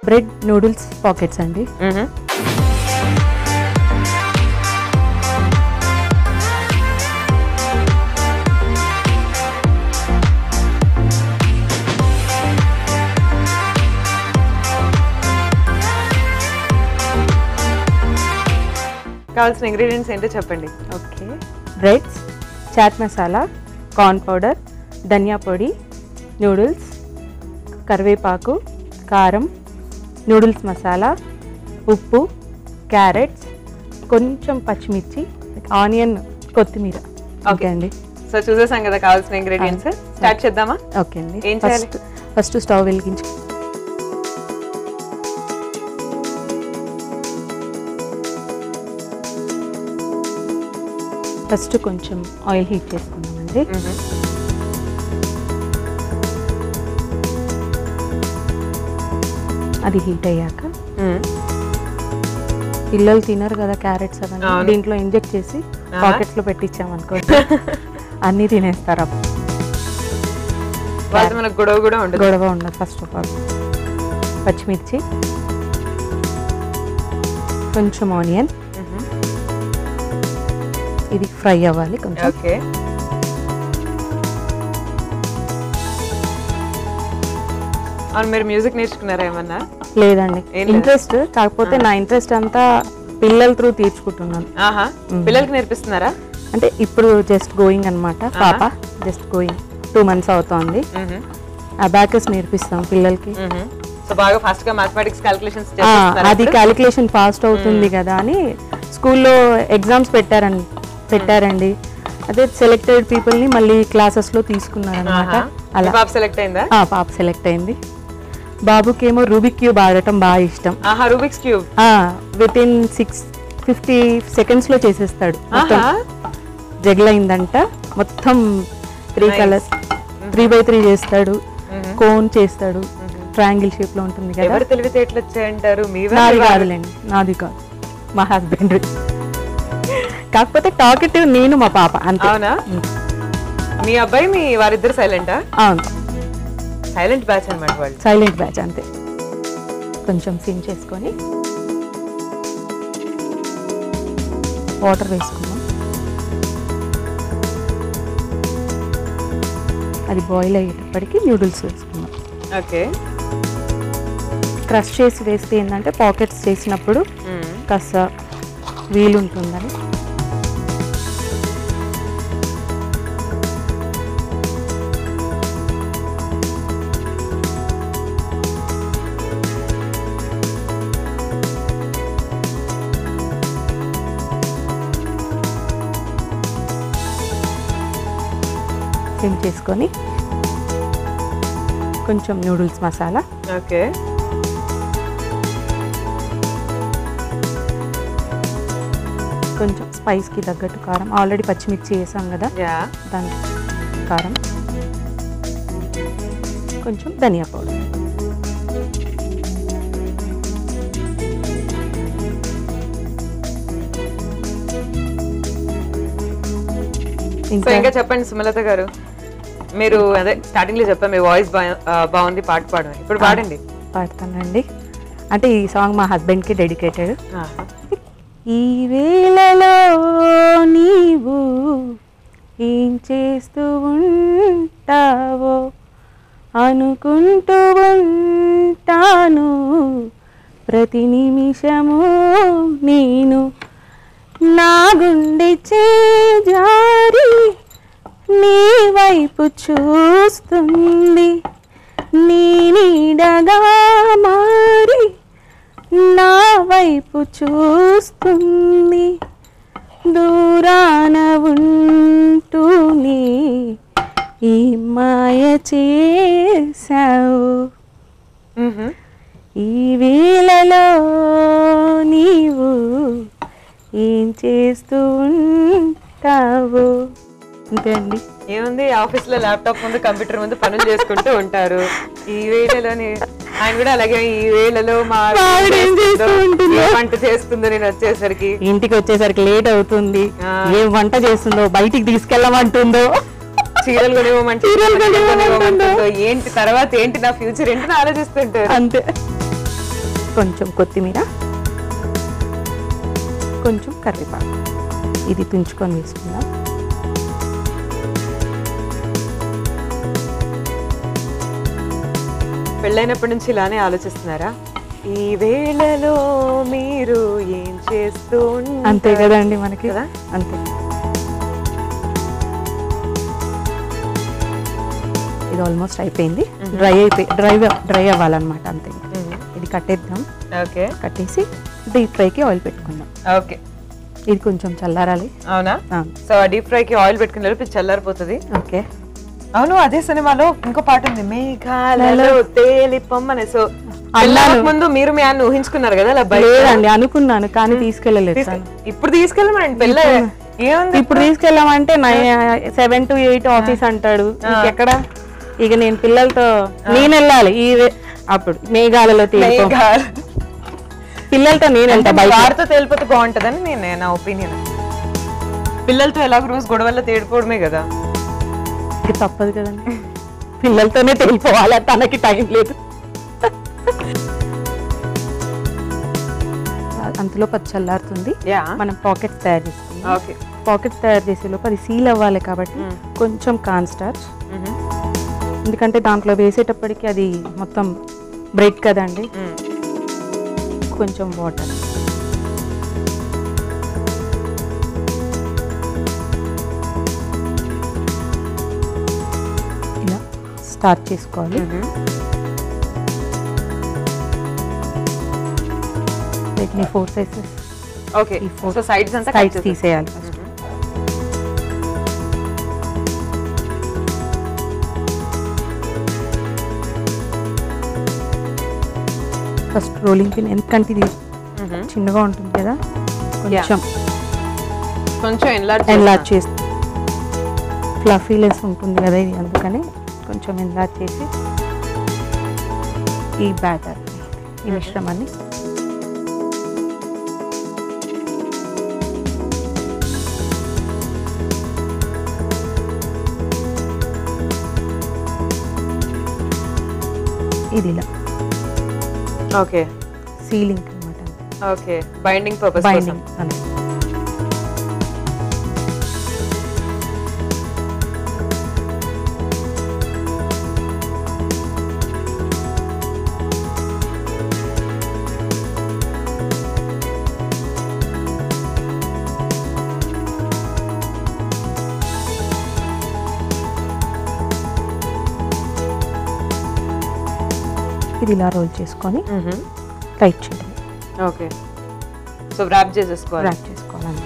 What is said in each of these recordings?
Bread noodles pockets అండి కావాల్సిన ingredients ఏంటో చెప్పండి okay breads chaat masala corn powder ధనియా పొడి నూడిల్స్ కరివేపాకు కారం నూడిల్స్ మసాలా ఉప్పు క్యారెట్స్ కొంచెం పచ్చిమిర్చి ఆనియన్ కొత్తిమీర ఓకే అండి సో చూసేసాం కదా కావాల్సిన ఇంగ్రీడియంట్స్ స్టార్ట్ చేద్దామా ఓకే అండి ఏం చేయాలి? ఫస్ట్ ఫస్ట్ స్టవ్ వెలిగించి ఫస్ట్ కొంచెం ఆయిల్ హీట్ చేసుకున్నామండి అది హీట్ అయ్యాక పిల్లలు తినరు కదా క్యారెట్స్ అవన్నీ అవును. దీంట్లో ఇంజెక్ట్ చేసి ఆహా. పాకెట్స్ లో పెట్టించామనుకోండి అన్నీ తినేస్తారు అప్పుడు వాళ్ళతో మనకు గొడవ కూడా ఉండదు గొడవ ఉండదు ఫస్ట్ ఆఫ్ ఆల్ పచ్చిమిర్చి కొంచెం ఆనియన్ ఇది ఫ్రై అవ్వాలి కొంచెం ఓకే అవును మీరు మ్యూజిక్ నేర్చుకున్నారా ఏమన్నా లేదండి ఏం లేదా? ఇంట్రెస్ట్ కాకపోతే నా ఇంట్రెస్ట్ అంతా పిల్లల త్రూ తీర్చుకుంటున్నాను ఆహా పిల్లలకి నేర్పిస్తున్నారా అంటే ఇప్పుడు జస్ట్ గోయింగ్ అన్నమాట పాప జస్ట్ గోయింగ్ టూ మంత్స్ అవుతోంది అబాకస్ నేర్పిస్తాం పిల్లలకి సో బాగా ఫాస్ట్ గా మ్యాథమెటిక్స్ క్యాలిక్యులేషన్స్ ఆ, అది క్యాలిక్యులేషన్ ఫాస్ట్ అవుతుంది కదా అని స్కూల్లో ఎగ్జామ్స్ పెట్టారండి పెట్టారండి అదే సెలెక్టెడ్ పీపుల్ ని మళ్ళీ క్లాసెస్ లో తీసుకున్నారనమాట అలా పాప సెలెక్ట్ అయిందా ఆ, పాప సెలెక్ట్ అయింది బాబుకేమో రూబిక్ క్యూబ్ ఆడటం బాగా ఇష్టం ఆహా Rubik's cube with in six fifty seconds లో చేసేస్తాడు మొత్తం ఆహా జగలైందంట మొత్తం three Nice. Colours three by three చేస్తాడు కోన్ చేస్తాడు ట్రయాంగిల్ షేప్ లో ఉంటుంది కదా ఎవరు తెలివితేటలు వచ్చాయంటారు మీ నాది కాదులేండి నాది కాదు మా హస్బెండ్ కాకపోతే టాకెటివ్ నేను మా పాప అంతే అవునా మీ అబ్బాయి మీ వారిద్దరు సైలెంటా అవును సైలెంట్ బ్యాచ్ అన్నమాట వాళ్ళు సైలెంట్ బ్యాచ్ అంతే కొంచెం సిమ్ చేసుకొని వాటర్ వేసుకున్నాం అది బాయిల్ అయ్యేటప్పటికి నూడిల్స్ వేసుకున్నాం ఓకే క్రష్ చేసి వేస్తే ఏంటంటే పాకెట్స్ చేసినప్పుడు కాస్త వీలుంటుందని సిమ్ చేసుకొని కొంచెం నూడిల్స్ మసాలా ఓకే కొంచెం స్పైస్కి తగ్గట్టు కారం ఆల్రెడీ పచ్చిమిర్చి వేసాం కదా యా దాని కారం కొంచెం ధనియా పౌడర్ సో ఇంకా ఇంకా చెప్పండి సుమలత గారు మీరు అదే స్టార్టింగ్ లో చెప్పారు మీ వాయిస్ బాగుంది పాట పాడమని ఇప్పుడు పాడండి పాడతానండి అంటే ఈ సాంగ్ మా హస్బెండ్కి డెడికేటెడ్ ఆహా. ఈ వేళలో నీవు ఏం చేస్తూ ఉంటావో అనుకుంటూ ఉంటాను ప్రతి నిమిషము నేను నా గుండె చేజారి నీ వైపు చూస్తుంది నీ నీడగా మారి నా వైపు చూస్తుంది దూరాన ఉంటూనే ఈ మాయ చేశావు మ్హూ. ఈ వేళలో నీవు ఏం చేస్తూ ఉంటావు అంతే అండి ఏముంది ఆఫీస్ లో ల్యాప్టాప్ ముందు కంప్యూటర్ ముందు పనులు చేసుకుంటూ ఉంటారు ఈ వేళలోని ఆయన కూడా అలాగే ఈ వేళలో మా ఆవిడ ఆవిడ ఏం చేస్తుందో, చేస్తూ ఉంటుందో? ఏ వంట చేస్తుందో నేను వచ్చేసరికి ఇంటికి వచ్చేసరికి లేట్ అవుతుంది ఆ. ఏం వంట చేస్తుందో బయటికి తీసుకెళ్ళమంటుందో చీరలు కొనివ్వమంటే చీరలు బట్టలు కొనివ్వమంటుందో. కొనివ్వమంటుందో, ఏంటి తర్వాత ఏంటి నా ఫ్యూచర్ ఏంటి అని ఆలోచిస్తుంటారు అంతే కొంచెం కొత్తిమీర కొంచెం కరివేపాకు ఇది తుంచుకొని వేసుకుందాం పెళ్ళైనప్పటి నుంచి ఇలానే ఆలోచిస్తున్నారా ఈ వేళలో మీరు ఏం చేస్తూ ఉంటారు? అంతే కదండి మనకి కదా? అంతే ఇది ఆల్మోస్ట్ అయిపోయింది డ్రై అయిపోయి డ్రై డ్రై అవ్వాలన్నమాట అంతే మ్మ్. ఇది కట్టేద్దాం ఓకే కట్టేసి డీప్ ఫ్రైకి ఆయిల్ పెట్టుకుందాం ఓకే ఇది కొంచెం చల్లారాలి అవునా ఆ, సో ఆ డీప్ ఫ్రైకి ఆయిల్ పెట్టుకునే లోపు ఇది చల్లారిపోతుంది ఓకే అవును అదే సినిమాలో ఇంకో పాట ఉంది మేఘాలలో తేలిపమ్మనే సో అన్నాను. ముందు మీరు మీ ఆయన ఊహించుకున్నారు కదా అలా బయట లేదండి అనుకున్నాను కానీ తీసుకెళ్ళలేదు తీసుకె- తను. ఇప్పుడు తీసుకెళ్ళమండి పెళ్ళ ఏముంది ఇప్పుడు తీసుకెళ్ళామంటే సెవెన్ టు ఎయిట్ ఆఫీస్ అంటాడు ఎక్కడ ఇక నేను పిల్లలతో నేను వెళ్ళాలి ఈ వే- అప్పుడు మేఘాలలో తీరిపో మేఘాలు పిల్లలతో నేను వెళ్తా బయట వారితో తేలిపోతే బాగుంటదని నేను నా ఒపీనియన్ పిల్లలతో ఎలాగో రోజు గొడవల్లో తేడిపోవడమే కదా ఇక తప్పదు కదండి పిల్లలతోనే తెలిపోవాలి తనకి టైం లేదు అంతలో పది చల్లారుతుంది యా మనం పాకెట్స్ తయారు చేసుకుందాం ఓకే పాకెట్స్ తయారు చేసే లోపు అది సీల్ అవ్వాలి కాబట్టి కొంచెం కాన్ స్టార్చ్ ఎందుకంటే దాంట్లో వేసేటప్పటికి అది మొత్తం బ్రెడ్ కదండి కొంచెం వాటర్ ఇలా స్టార్ట్ చేసుకోవాలి వీటిని ఫోర్ సైజెస్ ఓకే ఈ four సో సైడ్స్ అంతా సైడ్స్ తీసేయాలి ఫస్ట్ ఫస్ట్ రోలింగ్ పిన్ ఎందుకంటే ఇది చిన్నగా ఉంటుంది కదా కొంచెం కొంచెం ఎన్లార్జ్ ఎన్లార్జ్ చేసి ఫ్లఫీలెస్ ఉంటుంది కదా ఇది అందుకని కొంచెం ఎన్లార్జ్ చేసి ఈ బ్యాటర్ ఈ మిశ్రమాన్ని ఇది ఇలా ఓకే సీలింగ్ అనమాట ఓకే బైండింగ్ పర్పస్ బైండింగ్ అని ఇది ఇలా రోల్ చేసుకొని టైట్ చేయడం ఓకే సో ర్యాప్ చేసేసుకోవాలి ర్యాప్ చేసుకోవాలండి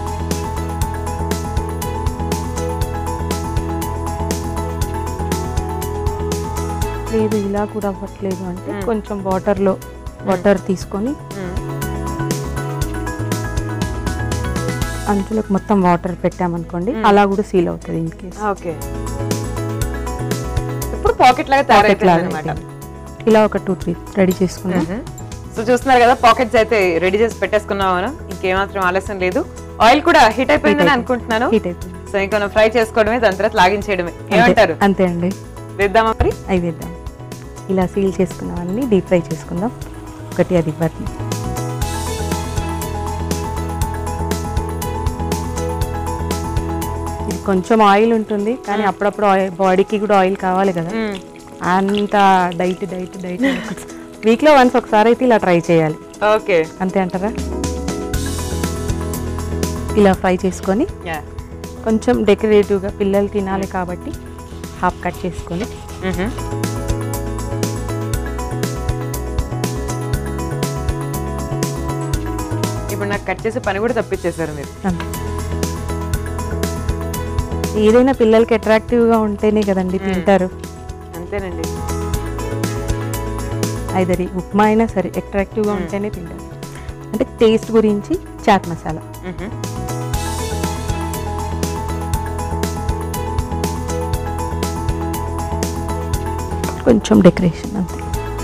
లేదు ఇలా కూడా అవ్వట్లేదు అంటే కొంచెం వాటర్లో వాటర్ తీసుకొని అంచులకు మొత్తం వాటర్ పెట్టామనుకోండి అలా కూడా సీల్ అవుతుంది ఇన్ కేస్ ఓకే ఇప్పుడు పాకెట్ లాగా తయారైపోయింది అనమాట ఇలా ఒక టూ త్రీ రెడీ చేసుకుందాం సో చూస్తున్నారు కదా పాకెట్స్ అయితే రెడీ చేసి పెట్టేసుకున్నాం మనం ఇంకేమాత్రం ఆలస్యం లేదు ఆయిల్ కూడా హీట్ అయిపోయిందని అనుకుంటున్నాను హీట్ అయిపోయింది సో ఇంకా మనం ఫ్రై చేసుకోవడమే దాని తర్వాత లాగించేయడమే ఏమంటారు అంతే అండి వేద్దామా మరి అవి వేద్దాం ఇలా సీల్ చేసుకున్నవన్నీ డీప్ ఫ్రై చేసుకుందాం ఒకటి అది బట్ని ఇది కొంచెం ఆయిల్ ఉంటుంది కానీ అప్పుడప్పుడు ఆయిల్ బాడీకి కూడా ఆయిల్ కావాలి కదా అంత డైట్ డైట్ డైట్ వీక్లో వన్స్ ఒకసారి అయితే ఇలా ట్రై చేయాలి ఓకే అంతే అంటారా ఇలా ఫ్రై చేసుకొని యా కొంచెం డెకరేటివ్గా పిల్లలు తినాలి కాబట్టి హాఫ్ కట్ చేసుకొని ఇప్పుడు నాకు కట్ చేసే పని కూడా తప్పించేశారు మీరు అంతే. ఏదైనా పిల్లలకి అట్రాక్టివ్గా ఉంటేనే కదండి తింటారు అంతేనండి ఐదరి ఉప్మా అయినా సరే అట్రాక్టివ్గా ఉంటేనే తింటారు అంటే టేస్ట్ గురించి చాట్ మసాలా మ్మ్. కొంచెం డెకరేషన్ అంతే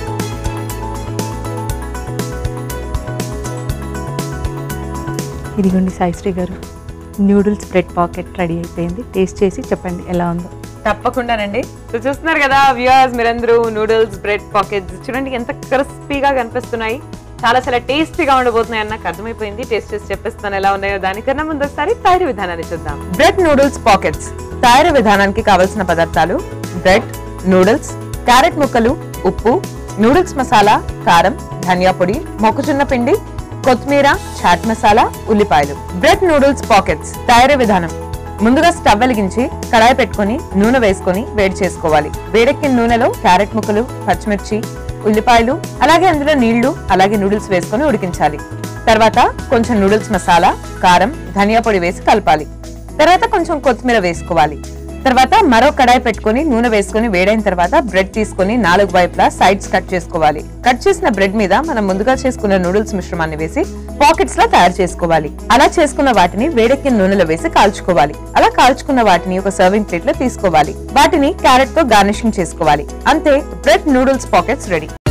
ఇదిగోండి సాయిశ్రీ గారు న్యూడిల్స్ బ్రెడ్ పాకెట్ రెడీ అయిపోయింది టేస్ట్ చేసి చెప్పండి ఎలా ఉందో తప్పకుండానండి సో చూస్తున్నారు కదా వ్యూయర్స్ మీరందరూ నూడిల్స్ బ్రెడ్ పాకెట్స్ చూడండి ఎంత క్రిస్పీగా కనిపిస్తున్నాయి చాలా చాలా టేస్టీగా ఉండబోతున్నాయి అని నాకు అర్థమైపోయింది టేస్ట్ చేసి చెప్పిస్తాను ఎలా ఉన్నాయో దానికన్నా ముందు ఒకసారి తయారీ విధానాన్ని చూద్దాం బ్రెడ్ నూడిల్స్ పాకెట్స్ తయారీ విధానానికి కావలసిన పదార్థాలు బ్రెడ్ నూడిల్స్ క్యారెట్ ముక్కలు ఉప్పు నూడిల్స్ మసాలా కారం ధనియా పొడి మొక్కజొన్న పిండి కొత్తిమీర చాట్ మసాలా ఉల్లిపాయలు బ్రెడ్ నూడిల్స్ పాకెట్స్ తయారీ విధానం ముందుగా స్టవ్ వెలిగించి కడాయి పెట్టుకొని నూనె వేసుకొని వేడి చేసుకోవాలి వేడెక్కిన నూనెలో క్యారెట్ ముక్కలు పచ్చిమిర్చి ఉల్లిపాయలు అలాగే అందులో నీళ్లు అలాగే నూడిల్స్ వేసుకొని ఉడికించాలి తర్వాత కొంచెం నూడిల్స్ మసాలా కారం ధనియా పొడి వేసి కలపాలి తర్వాత కొంచెం కొత్తిమీర వేసుకోవాలి తర్వాత మరో కడాయి పెట్టుకొని నూనె వేసుకొని వేడైన తర్వాత బ్రెడ్ తీసుకొని నాలుగు వైపులా సైడ్స్ కట్ చేసుకోవాలి కట్ చేసిన బ్రెడ్ మీద మనం ముందుగా చేసుకున్న నూడిల్స్ మిశ్రమాన్ని వేసి పాకెట్స్ లా తయారు చేసుకోవాలి అలా చేసుకున్న వాటిని వేడెక్కిన నూనెలో వేసి కాల్చుకోవాలి అలా కాల్చుకున్న వాటిని ఒక సర్వింగ్ ప్లేట్ లో తీసుకోవాలి వాటిని క్యారెట్ తో గార్నిషింగ్ చేసుకోవాలి అంతే బ్రెడ్ నూడిల్స్ పాకెట్స్ రెడీ